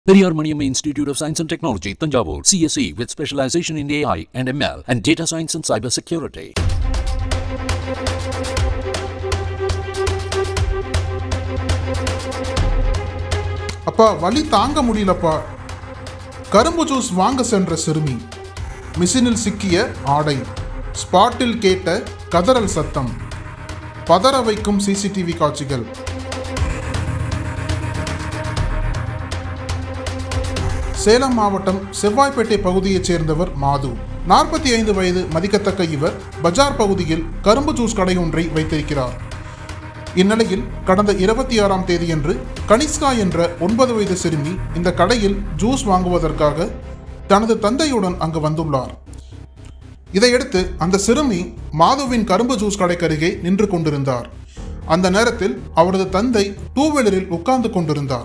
Periyar Maniamma Institute of Science and Technology, Tanjavur, CSE with specialization in AI and ML and data science and cyber security. அப்பா வலி தாங்க முடியலப்பா கரும்பு juice வாங்க சென்ற சிறுமி மிஷினில் சிக்கிய ஆடை ஸ்பாட்டில் கேட்ட கதறல் சத்தம் பதற வைக்கும் சிசிடிவி காட்சிகள் சேலம் மாவட்டம் செவ்வாய்ப்பேட்டை பகுதியைச் சேர்ந்தவர் மாது நாற்பத்தி ஐந்து வயது மதிக்கத்தக்க இவர் பஜார் பகுதியில் கரும்பு ஜூஸ் கடை ஒன்றை வைத்திருக்கிறார் இந்நிலையில் கடந்த இருபத்தி ஆறாம் தேதியன்று கனிஷ்கா என்ற ஒன்பது வயது சிறுமி இந்த கடையில் ஜூஸ் வாங்குவதற்காக தனது தந்தையுடன் அங்கு வந்துள்ளார் இதையடுத்து அந்த சிறுமி மாதுவின் கரும்பு ஜூஸ் கடைக்கருகே நின்று கொண்டிருந்தார் அந்த நேரத்தில் அவரது தந்தை டூ வீலரில் உட்கார்ந்து கொண்டிருந்தார்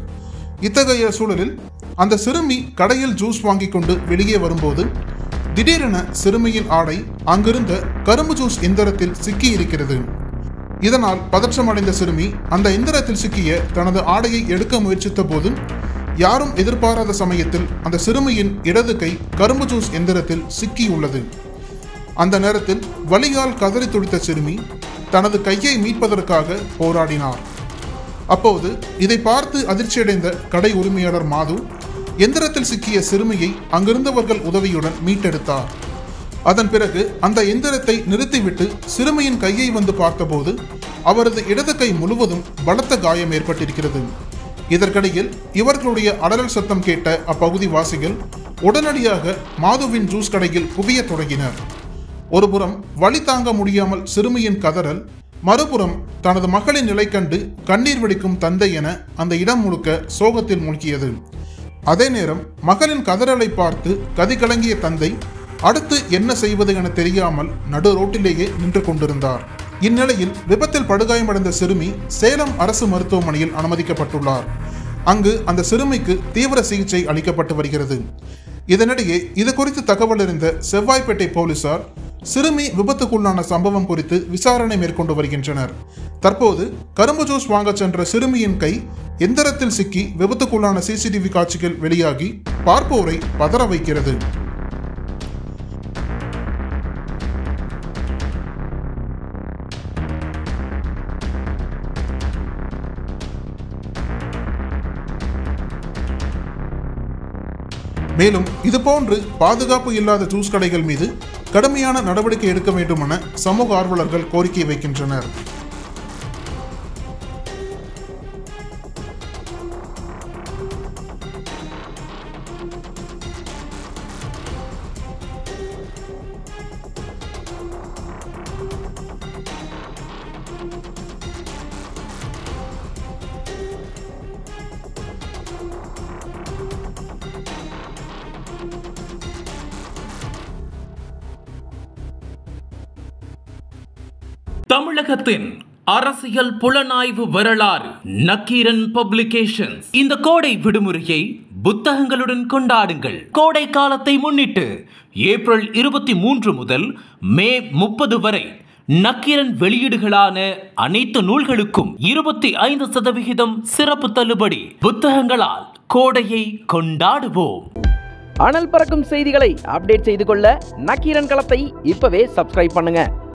இத்தகைய சூழலில் அந்த சிறுமி கடையில் ஜூஸ் வாங்கிக் கொண்டு வெளியே வரும்போது திடீரென சிறுமியின் ஆடை அங்கிருந்த கரும்பு ஜூஸ் எந்திரத்தில் சிக்கி இருக்கிறது இதனால் பதற்றமடைந்த சிறுமி அந்த எந்திரத்தில் சிக்கிய தனது ஆடையை எடுக்க முயற்சித்த போது யாரும் எதிர்பாராத சமயத்தில் அந்த சிறுமியின் இடது கை கரும்பு ஜூஸ் எந்திரத்தில் சிக்கியுள்ளது அந்த நேரத்தில் வலியால் கதறி துடித்த சிறுமி தனது கையை மீட்பதற்காக போராடினார் அப்போது இதை பார்த்து அதிர்ச்சியடைந்த கடை உரிமையாளர் மாது எந்திரத்தில் சிக்கிய சிறுமியை அங்கிருந்தவர்கள் உதவியுடன் மீட்டெடுத்தார் அதன் பிறகு அந்த எந்திரத்தை நிறுத்திவிட்டு சிறுமியின் கையை வந்து பார்த்தபோது அவரது இடது கை முழுவதும் பலத்த காயம் ஏற்பட்டிருக்கிறது இதற்கிடையில் இவர்களுடைய அடரல் சத்தம் கேட்ட அப்பகுதி வாசிகள் உடனடியாக மாதுவின் ஜூஸ் கடையில் குவியத் தொடங்கினர் ஒருபுறம் வழி தாங்க முடியாமல் சிறுமியின் கதறல் மறுபுறம் தனது மகளின் நிலை கண்டு கண்ணீர் வெடிக்கும் தந்தை என அந்த இடம் முழுக்க சோகத்தில் மூழ்கியது அதே நேரம் மகளின் கதறலை பார்த்து கதிகலங்கிய தந்தை அடுத்து என்ன செய்வது என தெரியாமல் நடு ரோட்டிலேயே நின்று கொண்டிருந்தார் இந்நிலையில் விபத்தில் படுகாயமடைந்த சிறுமி சேலம் அரசு மருத்துவமனையில் அனுமதிக்கப்பட்டுள்ளார் அங்கு அந்த சிறுமிக்கு தீவிர சிகிச்சை அளிக்கப்பட்டு வருகிறது இதனிடையே இது குறித்து தகவல் அறிந்த செவ்வாய்ப்பேட்டை போலீசார் சிறுமி விபத்துக்குள்ளான சம்பவம் குறித்து விசாரணை மேற்கொண்டு வருகின்றனர் தற்போது கரும்பு ஜூஸ் வாங்கச் சென்ற சிறுமியின் கை எந்திரத்தில் சிக்கி விபத்துக்குள்ளான சிசிடிவி காட்சிகள் வெளியாகி பார்ப்போரை பதற வைக்கிறது மேலும் இதுபோன்று பாதுகாப்பு இல்லாத ஜூஸ் கடைகள் மீது கடுமையான நடவடிக்கை எடுக்க வேண்டும் என சமூக ஆர்வலர்கள் கோரிக்கை வைக்கின்றனர் தமிழகத்தின் அரசியல் புலனாய்வு வரலாறு நக்கீரன் பப்ளிகேஷன்ஸ் இந்த கோடை விடுமுறையை புத்தகங்களுடன் கொண்டாடுங்கள் கோடை காலத்தை முன்னிட்டு ஏப்ரல் இருபத்தி மூன்று முதல் மே முப்பது வரை நக்கீரன் வெளியீடுகளான அனைத்து நூல்களுக்கும் இருபத்தி ஐந்து சதவிகிதம் சிறப்பு தள்ளுபடி புத்தகங்களால் கோடையை கொண்டாடுவோம் அனல் பறக்கும் செய்திகளை அப்டேட் செய்து கொள்ள நக்கீரன் களத்தை இப்பவே சப்ஸ்கிரைப் பண்ணுங்க